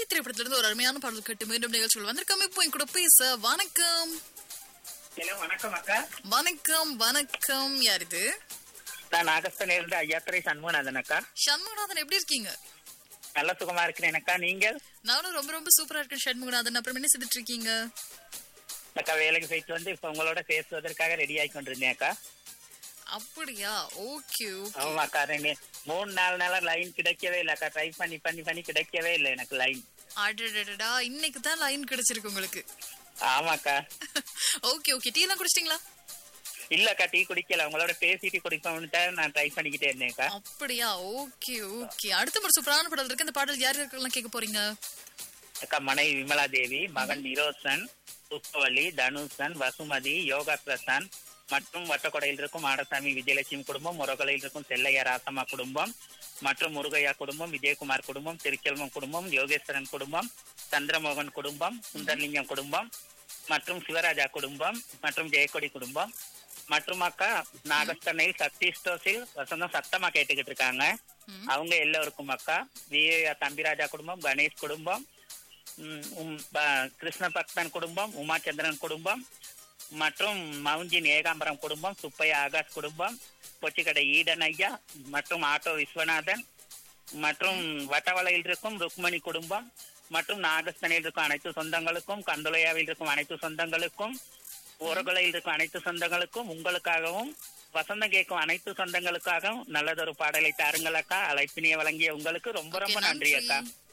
திரைப்படத்துல இருந்து ஒரு அருமையான பாடல் கட்டு மீண்டும் நிகழ்ச்சிகள் வந்திருக்கோம் இப்போ என் கூட பேச வணக்கம் ஹலோ வணக்கம் அக்கா வணக்கம் வணக்கம் யார் இது நான் நாகஸ்தனில இருந்து ஐயாத்துறை சண்முகநாதன் அக்கா சண்முகநாதன் எப்படி இருக்கீங்க நல்ல சுகமா இருக்கிறேன் அக்கா நீங்கள் நானும் ரொம்ப ரொம்ப சூப்பரா இருக்கேன் சண்முகநாதன் அப்புறம் என்ன செய்துட்டு இருக்கீங்க அக்கா வேலைக்கு போயிட்டு வந்து இப்ப உங்களோட பேசுவதற்காக ரெடி ஆகி கொண்டிருந்தேன் அக்கா அப்படியா ஓகே ஓகே ஆமா அக்கா ரெண்டு மூணு நாலு நாளா லைன் கிடைக்கவே இல்லை அக்கா ட்ரை பண்ணி பண்ணி பண்ணி கிடைக்கவே இல்லை எனக்கு லைன் அடடடடா இன்னைக்கு தான் லைன் கிடைச்சிருக்கு உங்களுக்கு ஆமாக்கா ஓகே ஓகே டீ எல்லாம் குடிச்சிட்டீங்களா இல்ல அக்கா டீ குடிக்கல உங்களோட பேசிட்டு குடிப்போம்னு தான் நான் ட்ரை பண்ணிக்கிட்டே இருந்தேன் அக்கா அப்படியா ஓகே ஓகே அடுத்த ஒரு சூப்பரான பாடல் இருக்கு இந்த பாடல் யார் யாருக்கெல்லாம் கேட்க போறீங்க அக்கா மனைவி விமலா தேவி மகன் நிரோசன் புஷ்பவல்லி தனுஷன் வசுமதி யோகா பிரசாந்த் மற்றும் வட்டக்கொடையில் இருக்கும் ஆடசாமி விஜயலட்சுமி குடும்பம் முரகலையில் இருக்கும் செல்லையா ராசம்மா குடும்பம் மற்றும் முருகையா குடும்பம் விஜயகுமார் குடும்பம் திருச்செல்வம் குடும்பம் யோகேஸ்வரன் குடும்பம் சந்திரமோகன் குடும்பம் சுந்தர்லிங்கம் குடும்பம் மற்றும் சிவராஜா குடும்பம் மற்றும் ஜெயக்கொடி குடும்பம் மற்றும் அக்கா நாகஸ்தனையில் சக்தி ஸ்டோஸில் வசந்தம் சத்தமா கேட்டுக்கிட்டு இருக்காங்க ம். அவங்க எல்லோருக்கும் அக்கா வி தம்பிராஜா குடும்பம் கணேஷ் குடும்பம் ம், உம், ப- கிருஷ்ண பக்தன் குடும்பம் உமாச்சந்திரன் குடும்பம் மற்றும் மவுஞ்சின் ஏகாம்பரம் குடும்பம் சுப்பையா ஆகாஷ் குடும்பம் கொச்சிக்கடை ஈடன் ஐயா மற்றும் ஆட்டோ விஸ்வநாதன் மற்றும் வட்டவளையில் இருக்கும் ருக்மணி குடும்பம் மற்றும் நாகஸ்தனில் இருக்கும் அனைத்து சொந்தங்களுக்கும் கந்துளையாவில் இருக்கும் அனைத்து சொந்தங்களுக்கும் உரகுலையில் இருக்கும் அனைத்து சொந்தங்களுக்கும் உங்களுக்காகவும் வசந்தம் கேட்கும் அனைத்து சொந்தங்களுக்காகவும் நல்லதொரு பாடலை தாருங்கள் அக்கா அழைப்பினியை வழங்கிய உங்களுக்கு ரொம்ப ரொம்ப Okay, நன்றி அக்கா நன்றி